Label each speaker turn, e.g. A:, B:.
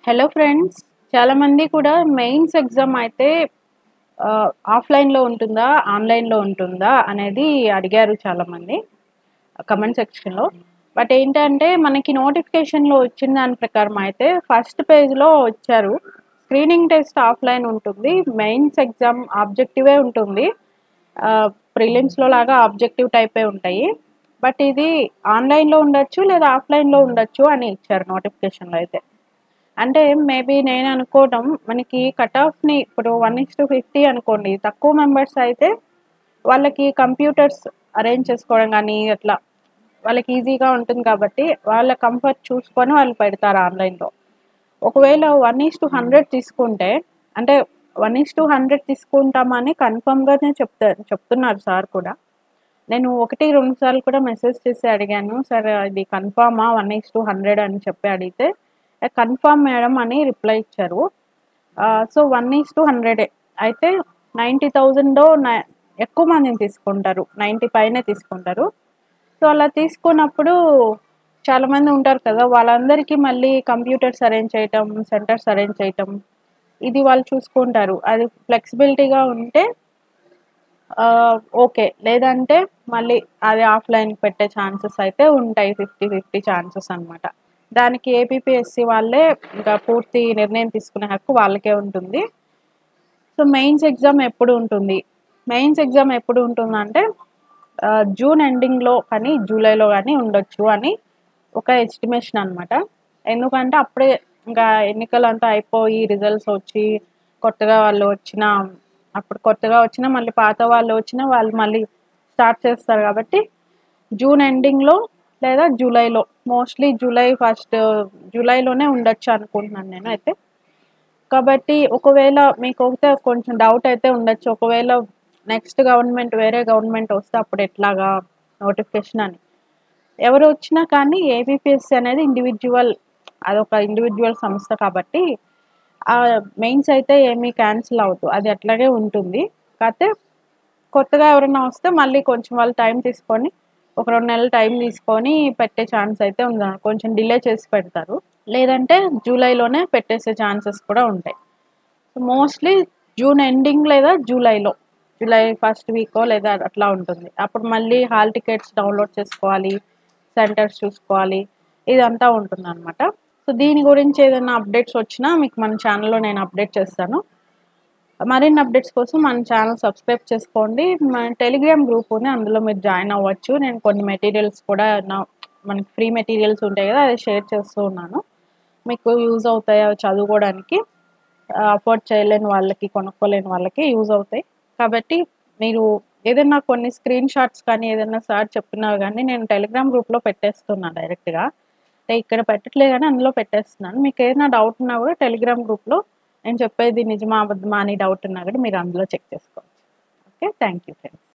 A: Hello friends చాలామంది కూడా mains exam అయితే ఆహ్, ఆఫ్‌లైన్‌లో ఉంటుందా? ఆన్‌లైన్‌లో ఉంటుందా? అనేది అడిగారు చాలామంది కమెంట్ సెక్షన్‌లో. బట్ ఏంటంటే మనకి నోటిఫికేషన్‌లో వచ్చిన దాని ప్రకారం అయితే ఫస్ట్ పేజ్‌లో వచ్చారు. స్క్రీనింగ్ టెస్ట్ ఆఫ్‌లైన్ ఉంటుంది. మెయిన్స్ ఎగ్జామ్ ఆబ్జెక్టివే ఉంటుంది. ఆహ్, ప్రిలిమ్స్‌లో లాగా ఆబ్జెక్టివ్ టైపే ఉంటాయి. బట్ ఇది ఆన్‌లైన్‌లో ఉండొచ్చు లేదా ఆఫ్‌లైన్‌లో ఉండొచ్చు అని ఇచ్చారు నోటిఫికేషన్‌లో అయితే. అంటే మేబీ నేను అనుకోవడం మనకి కట్ ఆఫ్‌ని ఇప్పుడు 1:50 అనుకోండి. తక్కువ మెంబర్స్ అయితే వాళ్ళకి కంప్యూటర్స్ అరేంజ్ చేసుకోవడం గానీ అట్లా వాళ్ళకి ఈజీగా ఉంటుంది కాబట్టి వాళ్ళ కంఫర్ట్ చూసుకొని వాళ్ళు పెడతారు ఆన్‌లైన్‌లో. ఒకవేళ 1:100 తీసుకుంటే అంటే 1:100 తీసుకుంటామని కన్ఫర్మ్‌గానే చెప్తా చెప్తున్నారు సార్ కూడా. నేను 1, 2 సార్లు కూడా మెసేజ్ చేసి అడిగాను. సార్ ఇది కన్ఫర్మా 1:100 అని చెప్పి అడిగితే కన్ఫర్మ్ మేడం అని రిప్లై ఇచ్చారు. ఆహ్, సో 1:100 అయితే 90,000లో న ఎక్కువ మందిని తీసుకుంటారు. 90 పైనే తీసుకుంటారు. సో అలా తీసుకున్నప్పుడు చాలామంది ఉంటారు కదా! వాళ్ళందరికీ మళ్ళీ కంప్యూటర్స్ అరేంజ్ చేయటం, సెంటర్స్ అరేంజ్ చేయటం ఇది వాళ్ళు చూసుకుంటారు. అది ఫ్లెక్సిబిలిటీగా ఉంటే ఆహ్, ఓకే. లేదంటే మళ్ళీ అది ఆఫ్‌లైన్‌కి పెట్టే ఛాన్సెస్ అయితే ఉంటాయి. 50, 50 ఛాన్సెస్ అనమాట. దానికి ఏపీపీఎస్సీ వాళ్ళే ఇంకా పూర్తి నిర్ణయం తీసుకునే హక్కు వాళ్ళకే ఉంటుంది. సో మెయిన్స్ ఎగ్జామ్ ఎప్పుడు ఉంటుంది? మెయిన్స్ ఎగ్జామ్ ఎప్పుడు ఉంటుందంటే ఆహ్, జూన్ ఎండింగ్‌లో కానీ, జూలైలో గానీ ఉండొచ్చు అని ఒక ఎస్టిమేషన్ అనమాట. ఎందుకంటే అప్పుడే ఇంకా ఎన్నికలంతా అయిపోయి రిజల్ట్స్ వచ్చి కొత్తగా వాళ్ళు వచ్చినా అప్పుడు కొత్తగా వచ్చినా మళ్ళీ పాత వాళ్ళు వచ్చినా వాళ్ళు మళ్ళీ స్టార్ట్ చేస్తారు కాబట్టి జూన్ ఎండింగ్‌లో లేదా జూలైలో మోస్ట్‌లీ జూలై ఫస్ట్ జూలైలోనే ఉండొచ్చు అనుకుంటున్నాను నేను అయితే. కాబట్టి ఒకవేళ మీకైతే కొంచెం డౌట్ అయితే ఉండొచ్చు. ఒకవేళ నెక్స్ట్ గవర్నమెంట్ వేరే గవర్నమెంట్ వస్తే అప్పుడు ఎట్లాగా నోటిఫికేషన్ అని. ఎవరు వచ్చినా కానీ ఏబీపీఎస్సీ అనేది ఇండివిడ్యువల్ అదొక ఇండివిడ్యువల్ సంస్థ కాబట్టి ఆహ్, మెయిన్స్ అయితే ఏమీ క్యాన్సిల్ అవ్వదు. అది అట్లాగే ఉంటుంది. కాతే కొత్తగా ఎవరైనా వస్తే మళ్ళీ కొంచెం వాళ్ళు టైం తీసుకొని ఒక 2 నెలలు టైం తీసుకొని పెట్టే ఛాన్స్ అయితే ఉంది. కొంచెం డిలే చేసి పెడతారు. లేదంటే జూలైలోనే పెట్టేసే ఛాన్సెస్ కూడా ఉంటాయి. మోస్ట్‌లీ జూన్ ఎండింగ్ లేదా జూలైలో జూలై ఫస్ట్ వీకో లేదా అట్లా ఉంటుంది. అప్పుడు మళ్ళీ హాల్ టికెట్స్ డౌన్‌లోడ్ చేసుకోవాలి. సెంటర్స్ చూసుకోవాలి. ఇదంతా ఉంటుందనమాట. సో దీని గురించి ఏదైనా అప్డేట్స్ వచ్చినా మీకు మన ఛానెల్‌లో నేను అప్డేట్ చేస్తాను. మరిన్ని అప్డేట్స్ కోసం మన ఛానెల్ సబ్స్క్రైబ్ చేసుకోండి. మన టెలిగ్రామ్ గ్రూప్ ఉంది. అందులో మీరు జాయిన్ అవ్వచ్చు. నేను కొన్ని మెటీరియల్స్ కూడా నా మనకి ఫ్రీ మెటీరియల్స్ ఉంటాయి కదా! అది షేర్ చేస్తూ ఉన్నాను. మీకు యూజ్ అవుతాయి అవి చదువుకోవడానికి. ఆహ్, అఫోర్డ్ చేయలేని వాళ్ళకి, కొనుక్కోలేని వాళ్ళకి యూజ్ అవుతాయి. కాబట్టి మీరు ఏదైనా కొన్ని స్క్రీన్ షాట్స్ కానీ ఏదైనా సార్ చెప్పినా గానీ నేను టెలిగ్రామ్ గ్రూప్‌లో పెట్టేస్తున్నా డైరెక్ట్‌గా. అంటే ఇక్కడ పెట్టట్లేదు గానీ అందులో పెట్టేస్తున్నాను. మీకేదైనా డౌట్ ఉన్నా కూడా టెలిగ్రామ్ గ్రూప్‌లో నేను చెప్పేది నిజమా? అబద్ధమా? అని డౌట్ ఉన్నా కూడా మీరు అందులో చెక్ చేసుకోవచ్చు. ఓకే. Thank you friends.